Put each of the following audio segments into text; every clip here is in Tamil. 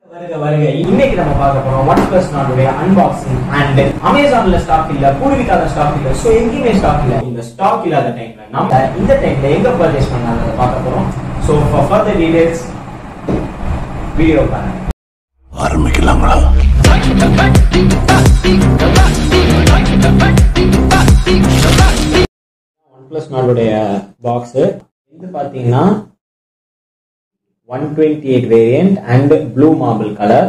வருக வருக இன்னைக்கு நம்ம பார்க்க போறோம் ஒன் பிளஸ் நாட்டுடைய அன்பாக்சிங் அண்ட் அமேசான்ல ஸ்டாக் இல்ல பூர்விகால ஸ்டாக் இல்ல சோ எங்கேயுமே ஸ்டாக் இல்ல இந்த ஸ்டாக் இல்லாத டைம்ல நம்ம இந்த டைம்ல எங்க பர்ச்சேஸ் பண்ணாங்க பார்க்க போறோம் so for further details video பாருங்க ஆரம்பிக்கலாங்களா ஒன் பிளஸ் நாட்டுடைய பாக்ஸ் இது பாத்தீங்கன்னா one twenty eight variant and blue marble colour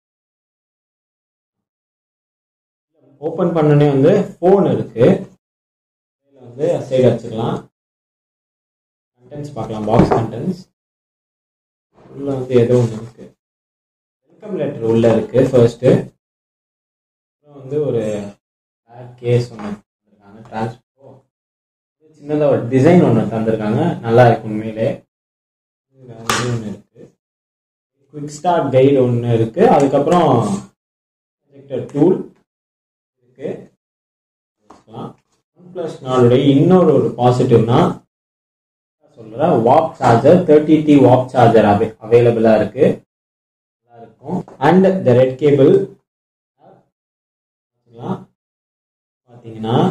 open பண்ணனே வந்து ஃபோன் இருக்கு இதுல வந்து சைடு வச்சுக்கலாம் கண்டென்ட்ஸ் பார்க்கலாம் பாக்ஸ் கண்டென்ட்ஸ் உள்ள வந்து ஏதோ ஒன்று இருக்கு வெல்கம் லெட்டர் உள்ள இருக்கு ஃபர்ஸ்ட் அப்புறம் வந்து ஒரு பேக் கேஸ் ஒன்று தந்திருக்காங்க டிரான்ஸ்போ சின்னதாக ஒரு டிசைன் ஒன்று தந்திருக்காங்க நல்லா இருக்கு உண்மையிலே இதுல வந்து ஒன்று இருக்கு குவிக் ஸ்டார்ட் கைடு ஒன்று இருக்கு அதுக்கப்புறம் டூல் இருக்கு ஒன் ப்ளஸ் நாளுடைய இன்னொரு ஒரு பாசிட்டிவ்னா சொல்கிறேன் warp charger thirty T warp charger அவை அவைலபிளாக இருக்கு நல்லா இருக்கும் அண்ட் த ரெட் கேபிள் பார்த்தீங்கன்னா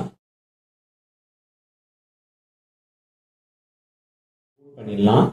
பண்ணிடலாம்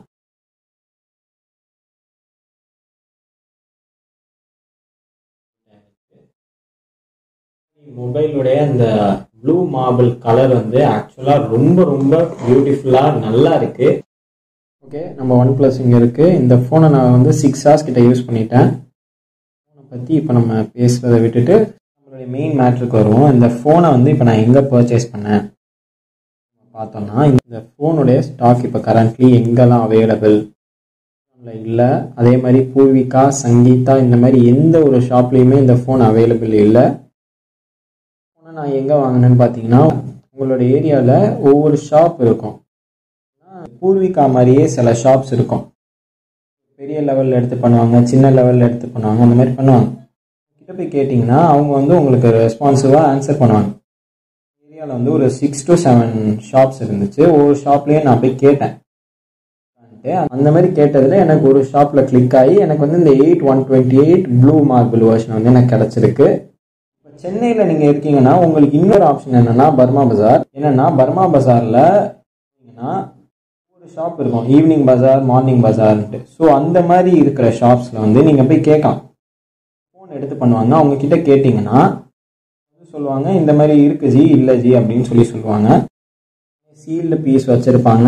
மொபைலுடைய அந்த ப்ளூ மார்பிள் கலர் வந்து ஆக்சுவலாக ரொம்ப ரொம்ப பியூட்டிஃபுல்லாக நல்லா இருக்கு ஓகே நம்ம ஒன் ப்ளஸ் இங்கே இருக்கு இந்த ஃபோனை நான் வந்து சிக்ஸ் ஹவர்ஸ் கிட்ட யூஸ் பண்ணிட்டேன் ஃபோனை பற்றி இப்போ நம்ம பேசுகிறத விட்டுட்டு நம்மளுடைய மெயின் மேட்ருக்கு வருவோம் இந்த ஃபோனை வந்து இப்போ நான் எங்கே பர்ச்சேஸ் பண்ணேன் பார்த்தோம்னா இந்த ஃபோனுடைய ஸ்டாக் இப்போ கரண்ட்லி எங்கெல்லாம் அவைலபிள் இல்லை அதே மாதிரி பூர்விகா சங்கீதா இந்த மாதிரி எந்த ஒரு ஷாப்லேயுமே இந்த ஃபோன் அவைலபிள் இல்லை ஃபோனை நான் எங்கே வாங்கினேன்னு பார்த்தீங்கன்னா உங்களோட ஏரியாவில் ஒவ்வொரு ஷாப் இருக்கும் பூர்விகா மாதிரியே சில ஷாப்ஸ் இருக்கும் பெரிய லெவலில் எடுத்து பண்ணுவாங்க சின்ன லெவலில் எடுத்து பண்ணுவாங்க அந்த மாதிரி பண்ணுவாங்க கிட்ட போய் கேட்டிங்கன்னா அவங்க வந்து உங்களுக்கு ரெஸ்பான்சிவாக ஆன்சர் பண்ணுவாங்க ஏரியாவில் வந்து ஒரு சிக்ஸ் டு செவன் ஷாப்ஸ் இருந்துச்சு ஒவ்வொரு ஷாப்லேயும் நான் போய் கேட்டேன் அந்த மாதிரி கேட்டதில் எனக்கு ஒரு ஷாப்பில் கிளிக் ஆகி எனக்கு வந்து இந்த eight one twenty eight blue marble version வந்து எனக்கு கிடச்சிருக்கு இப்போ சென்னையில் நீங்கள் இருக்கீங்கன்னா உங்களுக்கு இன்னொரு ஆப்ஷன் என்னென்னா பர்மா பஜார் என்னென்னா பர்மா பஜாரில் ஒரு ஷாப் இருக்கும் ஈவினிங் பஜார் மார்னிங் பஜார்ன்ட்டு ஸோ அந்த மாதிரி இருக்கிற ஷாப்ஸில் வந்து நீங்கள் போய் கேட்கலாம் ஃபோன் எடுத்து பண்ணுவாங்க அவங்க கிட்ட கேட்டிங்கன்னா சொல்லுவாங்க இந்த மாதிரி இருக்கு ஜி இல்லை ஜி அப்படின்னு சொல்லி சொல்லுவாங்க சீல்டு பீஸ் வச்சுருப்பாங்க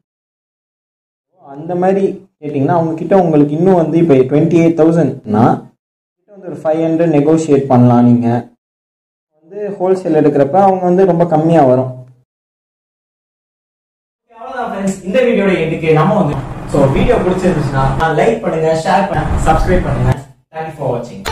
அந்த மாதிரி கேட்டிங்கன்னா அவங்க கிட்ட உங்களுக்கு இன்னும் வந்து இப்போ டுவெண்ட்டி எயிட் தௌசண்ட்னா கிட்ட வந்து ஒரு ஃபைவ் ஹண்ட்ரட் நெகோஷியேட் பண்ணலாம் நீங்கள் வந்து ஹோல்சேல் எடுக்கிறப்ப அவங்க வந்து ரொம்ப கம்மியாக வரும் அவ்வளோதான் ஃப்ரெண்ட்ஸ் இந்த வீடியோட எண்டுக்கு நம்ம வந்து ஸோ வீடியோ பிடிச்சிருந்துச்சுன்னா லைக் பண்ணுங்க ஷேர் பண்ணுங்க சப்ஸ்கிரைப் பண்ணுங்க தேங்க்யூ ஃபார் வாட்சிங்